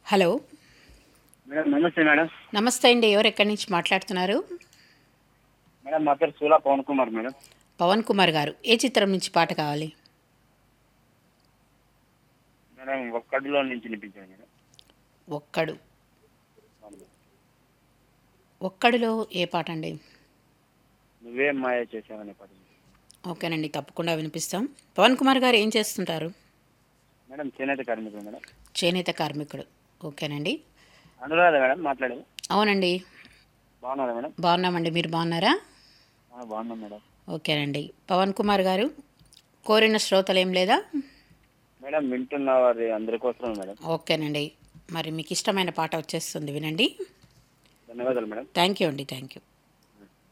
hello madam నమస్తే madam నమస్తే అండి ఎవరు ఎక్కడి నుంచి మాట్లాడుతున్నారు మేడం మా పేరు సూలా పవన్ కుమార్ మేడం పవన్ కుమార్ గారు ఏ చిత్రం నుంచి పాట కావాలి మేడం ఒక్కడిలో నుంచి వినిపించాను మేడం ఒక్కడు ఒక్కడిలో ఏ పాట అండి నువ్వే మాయ చేసావనే పదం ఓకేనండి తప్పకుండా వినిపిస్తాం పవన్ కుమార్ గారు ఏం చేస్తుంటారు మేడం చేనేత కార్మికులు మేడం చేనేత కార్మికుడు ఓకేనండి అనురాధ మేడం మాట్లాడేది అవునండి బాగున్నారా మేడం బాగున్నామండి మీరు బాగున్నారా ఆ, బాగున్నాం మేడం ఓకేనండి పవన్ కుమార్ గారు కోరిన శ్రోతలు ఏం లేదా మేడం వింటున్న వారి అందరి కోసం మేడం ఓకేనండి మరి మీకు ఇష్టమైన పాట వచ్చేస్తుంది వినండి ధన్యవాదాలు మేడం థ్యాంక్ యూ అండి థ్యాంక్ యూ